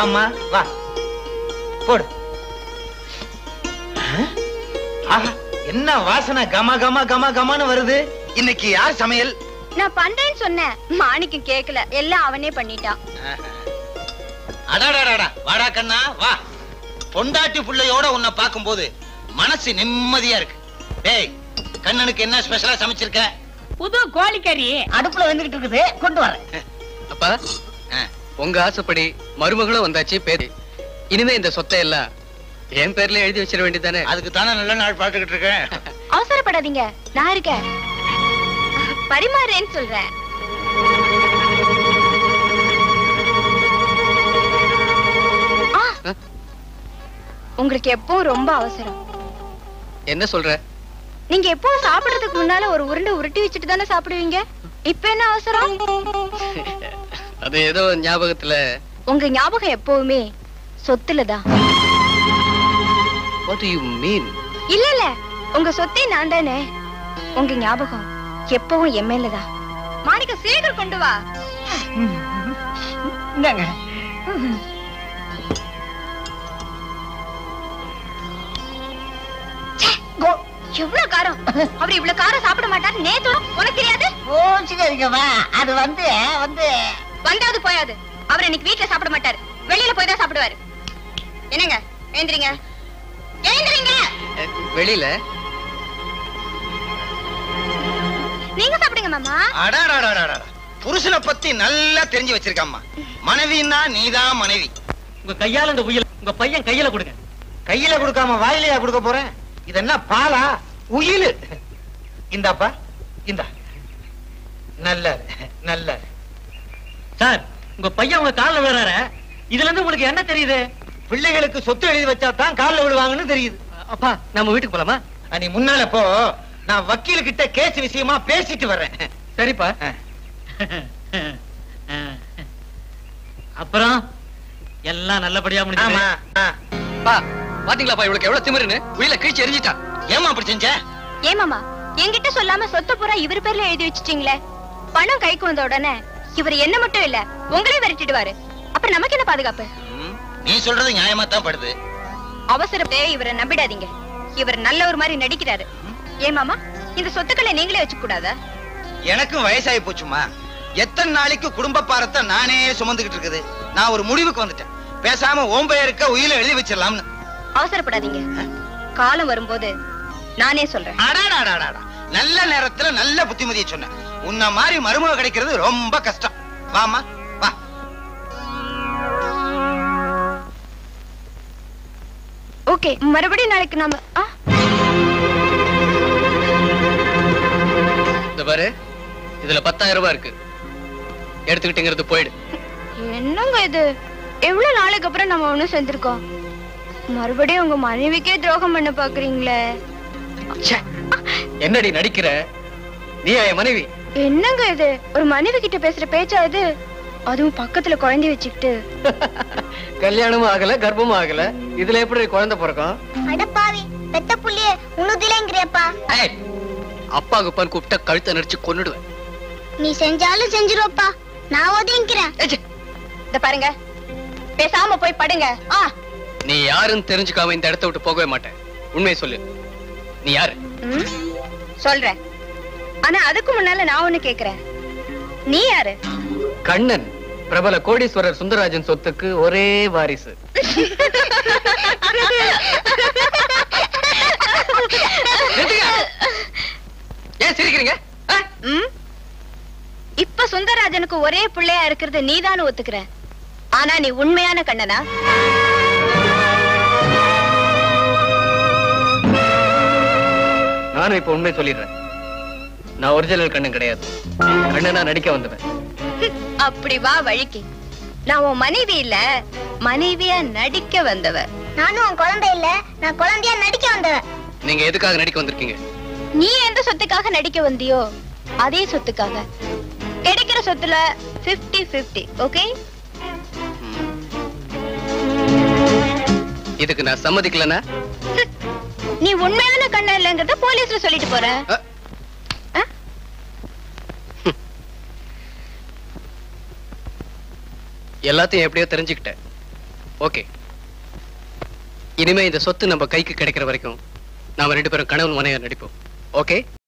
வாம்மா வா போடு ஆ? ஆஹா என்ன வாசனை கம கம கம கமன்னு வருது இன்னைக்கு யார் சமையல் நான் பண்றேன்னு சொன்னேன் மாணிக்கம் கேக்கல எல்லாம் அவனே பண்ணிட்டான் அடாடாடாடா வாடா கண்ணா வா பொண்டாட்டி புள்ளையோட உன்னை பார்க்கும்போது மனசு நிம்மதியா இருக்கு டேய் கண்ணனுக்கு என்ன ஸ்பெஷலா சமைச்சிருக்க புது கோழிக்கறி அடுப்புல வந்துகிட்டு இருக்குது கொண்டு வரேன் அப்பா ஆ. உங்க ஆசைப்படி மருமகளும் வந்தாச்சு பேரு இனிமே இந்த சொத்தை எல்லாம் என் பேர்ல எழுதி வச்சிட வேண்டியதானே அதுக்கு தானே நல்ல நாள் பார்த்துக்கிட்டு இருக்கேன் அவசரப்படாதீங்க நான் இருக்கேன் பரிமாறேன்னு சொல்றேன் ஆ! ஆ? உங்களுக்கு எப்பவும் ரொம்ப அவசரம் என்ன சொல்ற நீங்க எப்பவும் சாப்பிடுறதுக்கு முன்னால ஒரு உருண்டை உருட்டி வச்சுட்டு தானே சாப்பிடுவீங்க இப்ப என்ன அவசரம் அது ஏதோ ஞாபகத்துல உங்க ஞாபகம் எப்பவுமே சொத்துலதான் வாட் யூ மீன் இல்ல இல்ல உங்க சொத்தே நான் தானே உங்க ஞாபகம் எப்பவும் என் மேலதான் மாணிக்க சீக்கிரம் கொண்டு வா இந்தாங்க எவ்வளவு காரம் அவர் இவ்வளவு காரம் சாப்பிட மாட்டாரு நேத்து உனக்கு தெரியாது கோச்சுக்காதீங்கம்மா அது வந்து வந்து வந்தாது போயாது அவர் இன்னைக்கு வீட்ல சாப்பிட மாட்டாரு வெளியில போய் தான் சாப்பிடுவாரு என்னங்க எழுந்திரிங்க எழுந்திரிங்க அஹ், வெளியில நீங்க சாப்பிடுங்க மாமா அடாடாடாடாடா புருஷனை பத்தி நல்லா தெரிஞ்சு வச்சிருக்காம்மா மனைவின்னா நீதான் மனைவி உங்க கையால இந்த உயிர் உங்க பையன் கையில கொடுங்க கையில கொடுக்காம வாயிலையா கொடுக்க போறேன் இது என்ன பாலா உயிலு இந்தாப்பா இந்தா நல்ல நல்ல சார் உங்க பையன் உங்க கால்ல விழுறாரு இதுல இருந்து உங்களுக்கு என்ன தெரியுது பிள்ளைகளுக்கு சொத்து எழுதி வச்சா தான் கால்ல விழுவாங்கன்னு தெரியுது அப்பா நம்ம வீட்டுக்கு போலாமா அஹ், நீ முன்னால போ நான் வக்கீல் கிட்ட கேஸ் விஷயமா பேசிட்டு வர்றேன் சரிப்பா அஹ், அப்புறம் எல்லாம் நல்லபடியா ஆமா முடிஞ்சு அஹ். பா பாத்தீங்களாப்பா இவளுக்கு எவ்வளவு திமிருன்னு உயில கிழிச்சு எரிஞ்சிட்டா ஏம்மா அப்படி செஞ்ச ஏமாமா என்கிட்ட சொல்லாம சொத்து பூரா இவர் பேர்ல எழுதி வச்சிட்டீங்களே பணம் கைக்கு வந்த உடனே இவர் என்ன மட்டும் இல்ல உங்களே விரட்டிடுவாரு அப்புறம் நமக்கு என்ன பாதுகாப்பு ம், நீ சொல்றது நியாயமா தான் படுது அவசரப்பே இவரை நம்பிடாதீங்க இவர் நல்ல ஒரு மாதிரி நடிக்கிறாரு ஏமாமா இந்த சொத்துக்களை நீங்களே வச்சுக்க கூடாதா எனக்கும் வயசாகி போச்சுமா எத்தனை நாளைக்கு குடும்ப பாரத்தை நானே சுமந்துகிட்டு இருக்குது நான் ஒரு முடிவுக்கு வந்துட்டேன் பேசாம ஓம்பெயருக்க உயிரை எழுதி வச்சிடலாம்னு அவசரப்படாதீங்க காலம் வரும்போது நானே சொல்றேன் அடாடாடாடாடா நல்ல நேரத்துல நல்ல புத்திமதியை சொன்னேன் உன்ன மாதிரி மருமக கிடைக்கிறது ரொம்ப கஷ்டம் வாமா வா ஓகே மறுபடியும் நாளைக்கு நாம ஆ, இந்த பாரு இதுல பத்தாயிரம் ரூபாய் இருக்கு எடுத்துக்கிட்டேங்கிறது போயிடு என்னங்க இது எவ்வளவு நாளுக்கு அப்புறம் நம்ம ஒண்ணும் சேர்ந்திருக்கோம் மறுபடியும் உங்க மனைவிக்கே துரோகம் பண்ண பாக்குறீங்களே ச்சே, என்னடி நடிக்கிற நீ என் மனைவி என்னங்க இது ஒரு மனைவி கிட்ட பேசுற பேச்சா இது அதுவும் பக்கத்துல குழந்தை வச்சுக்கிட்டு கல்யாணமும் ஆகல கர்ப்பமும் ஆகல இதுல எப்படி குழந்தை பிறக்கும் அடப்பாவி பெத்த புள்ளிய உனதுலங்கிறியப்பா ஏய், அப்பா குப்பான்னு கூப்பிட்டா கழுத்தை நடிச்சு கொன்னுடுவேன் நீ செஞ்சாலும் செஞ்சிருவப்பா நான் ஒதுங்கிறேன் ஏய், ச்சே, இந்த பாருங்க பேசாம போய் படுங்க ஆ நீ யாருன்னு தெரிஞ்சுக்காம இந்த இடத்த விட்டு போகவே மாட்டேன் உண்மையை சொல்லு நீ யாரு ம், சொல்றேன் ஆனா அதுக்கு முன்னால நான் ஒண்ணு கேக்குறேன் நீ யாரு கண்ணன் பிரபல கோடீஸ்வரர் சுந்தரராஜன் சொத்துக்கு ஒரே வாரிசு நிறுத்துங்க. ஏன் சிரிக்கிறீங்க ஆ? ம்? இப்ப சுந்தரராஜனுக்கு ஒரே பிள்ளையா இருக்கிறது நீதானு ஒத்துக்கிற ஆனா நீ உண்மையான கண்ணனா நானும் இப்ப உண்மை சொல்லிடுறேன் நான் ஒரிஜினல் கண்ணன் கிடையாது கண்ணனா நடிக்க வந்தவன் அப்படி வா வழிக்கு நான் உன் மனைவி இல்ல மனைவியா நடிக்க வந்தவ நானும் உன் குழந்தை இல்ல நான் குழந்தையா நடிக்க வந்தவன் நீங்க எதுக்காக நடிக்க வந்திருக்கீங்க நீ எந்த சொத்துக்காக நடிக்க வந்தியோ அதே சொத்துக்காக கிடைக்கிற சொத்துல 50 50 ஓகே இதுக்கு நான் சம்மதிக்கலனா நீ உண்மையான கண்ணன் இல்லைங்கிறத போலீஸ்ல சொல்லிட்டு போற அ. ஆ? எல்லாத்தையும் எப்படியோ தெரிஞ்சுக்கிட்டேன் ஓகே இனிமே இந்த சொத்து நம்ம கைக்கு கிடைக்கிற வரைக்கும் நாம ரெண்டு பேரும் கணவன் மனைவியா நடிப்போம் ஓகே